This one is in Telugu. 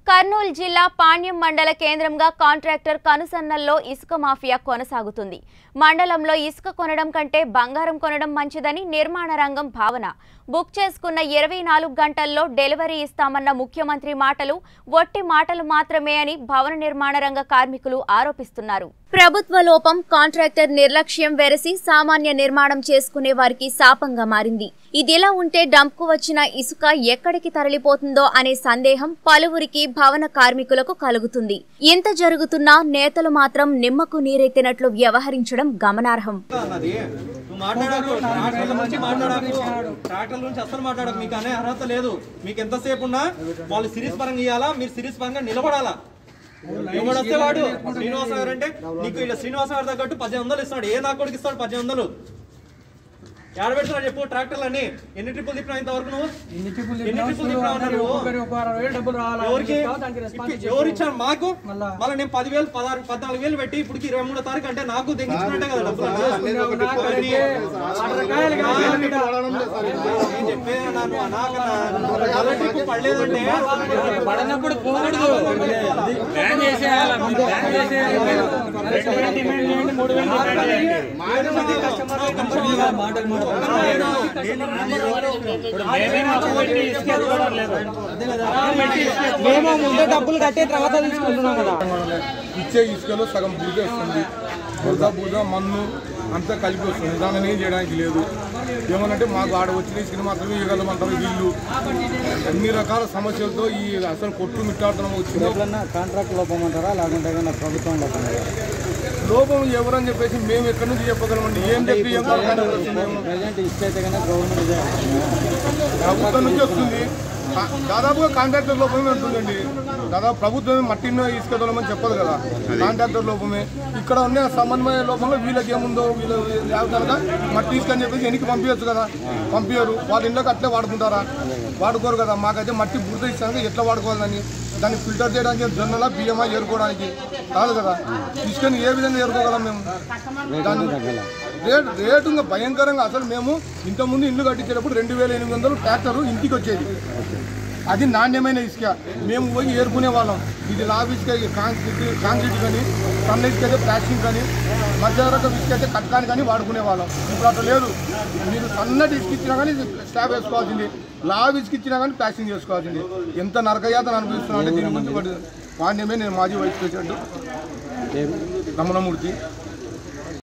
కర్నూలు జిల్లా పాణ్యం మండల కేంద్రంగా కాంట్రాక్టర్ కనుసన్నల్లో ఇసుక మాఫియా కొనసాగుతుంది మండలంలో ఇసుక కొనడం కంటే బంగారం కొనడం మంచిదని నిర్మాణ రంగం భావన బుక్ చేసుకున్న ఇరవై నాలుగు గంటల్లో డెలివరీ ఇస్తామన్న ముఖ్యమంత్రి మాటలు ఒట్టి మాటలు మాత్రమే అని భవన నిర్మాణ రంగ కార్మికులు ఆరోపిస్తున్నారు ప్రభుత్వ లోపం కాంట్రాక్టర్ నిర్లక్ష్యం వెరసి సామాన్య నిర్మాణం చేసుకునే వారికి శాపంగా మారింది ఇదిలా ఉంటే డంప్కు వచ్చిన ఇసుక ఎక్కడికి తరలిపోతుందో అనే సందేహం పలువురికి భవన కార్మికులకు కలుగుతుంది ఇంత జరుగుతున్నా నేతలు మాత్రం నిమ్మకు నీరెత్తినట్లు వ్యవహరించడం గమనార్హం అన్నది నువ్వు మాట్లాడకు ట్రాక్టర్ల నుంచి మాట్లాడకు ట్రాక్టర్ల నుంచి అస్సలు మాట్లాడకు మీకు అనే అర్హత లేదు మీకు ఎంతసేపు ఉన్నా వాళ్ళు సిరీస్ పరంగా ఇవ్వాలా మీరు సిరీస్ పరంగా నిలబడాలా ఎవడు వస్తే వాడు శ్రీనివాస గారు అంటే నీకు ఇలా శ్రీనివాస గారి తగ్గట్టు పద్దెనిమిది వందలు ఇస్తాడు ఏ నా కొడుకు ఇస్తాడు పద్దెనిమిది వందలు ఎక్కడ పెడుతున్నాడు చెప్పు ట్రాక్టర్లు అన్ని ఎన్ని ట్రిప్పులు తిప్పినా ఇంతవరకు నువ్వు ఎన్ని ట్రిప్పులు ఎన్ని తిప్పినా ట్రిప్పులు తిప్పినా వస్తువులు అన్నారు నువ్వు? ఒక్కొక్కరి ఒక అరవై వేలు డబ్బులు రావాలా ఎవరికి చెప్తావా? దానికి రెస్పాన్స్ ఇప్పి- ఎవరు ఇచ్చారు మాకు మళ్ళా. మళ్ళీ నేను పదివేలు పదహారు పద్నాలుగు వేలు పెట్టి ఇప్పుడు ఇరవై మూడో తారీఖు అంటే నాకు తెగించినట్టే కదా డబ్బులు ఇచ్చి అరకాయలు కాదు, నేను చెప్పేది నాకు అనాకనా కలెక్టర్కు పడలేదంటే పడనప్పుడు పోకూడదు ప్లాన్ చేసేయాలి మీరు ప్లాన్ చేసేయాలి రెండు వేలు డిమాండ్ చేయండి మూడు వేలు డిమాండ్ చేయండి మాటలు మాట్లాడాలి మేము ముందే డబ్బులు కట్టే తర్వాత తీసుకుంటున్నాం కదా ఇచ్చే ఇసుకలో సగం బురద వస్తుంది బురద బురద మన్ను అంతా కలిపి వస్తుంది దాన్ని ఏం చేయడానికి లేదు ఏమనంటే మాకు ఆడ వచ్చిన ఇసుకని మాత్రమే ఇవ్వగలమంటారు వీళ్ళు అన్ని రకాల సమస్యలతో ఈ అసలు కొట్టు మిట్టాడుతున్నాం వచ్చింది ఎట్లన్నా కాంట్రాక్ట్ లోపం అంటారా లేకుంటే ఏదైనా ప్రభుత్వం లోపం అంటారా లోపం ఎవరని చెప్పేసి మేము ఎక్కడి నుంచి చెప్పగలమండి ఏం చెప్పి ఏం కాదు మేము ప్రజెంట్ ఇష్టైతే కన్నా గవర్నమెంట్ ఇదే ప్రభుత్వం నుంచి వస్తుంది కా- దాదాపుగా కాంట్రాక్టర్ లోపమే ఉంటుందండి దాదాపు ప్రభుత్వమే మట్టిని ఇసుక తొలమని చెప్పదు కదా కాంట్రాక్టర్ లోపమే ఇక్కడ ఉన్న సమన్వయ లోపంలో వీళ్ళకి ఏముందో వీళ్ళ కనుక మట్టి ఇసుక అని చెప్పేసి ఎనికి పంపించచ్చు కదా పంపించరు వాళ్ళ ఇంట్లోకి అట్లే వాడుకుంటారా వాడుకోరు కదా మాకైతే మట్టి బురద ఇచ్చాక ఎట్లా వాడుకోవాలని దాన్ని ఫిల్టర్ చేయడానికి జొన్నల బియ్యమా ఏరుకోవడానికి కాదు కదా ఇసుకని ఏ విధంగా ఏరుకోగలం మేము దాన్ని రేటు రేటు ఇంకా భయంకరంగా అసలు మేము ఇంతకుముందు ఇల్లు కట్టించేటప్పుడు రెండు వేల ఎనిమిది వందలు ట్రాక్టర్ ఇంటికి వచ్చేది అది నాణ్యమైన ఇసుక మేము పోయి ఏరుకునే వాళ్ళం ఇది లావ్ ఇసుక ఇది కాంక్రీట్ కాంక్రీట్ కానీ సన్న ఇసుక అయితే ప్లాస్టిక్ కానీ మధ్య రకం ఇసుక అయితే కట్టాని కానీ వాడుకునే వాళ్ళం ఇప్పుడు అట్లా లేదు మీరు సన్నటి ఇసుక ఇచ్చినా కానీ స్లాబ్ వేసుకోవాల్సింది లావ్ ఇసుక ఇచ్చినా కానీ ప్లాస్టింగ్ చేసుకోవాల్సింది ఎంత నరకయాతన అనిపిస్తున్నా అంటే దీని గురించి వాడి- వాడినేమే నేను మాజీ వైస్ ప్రెసిడెంట్ రమణమూర్తి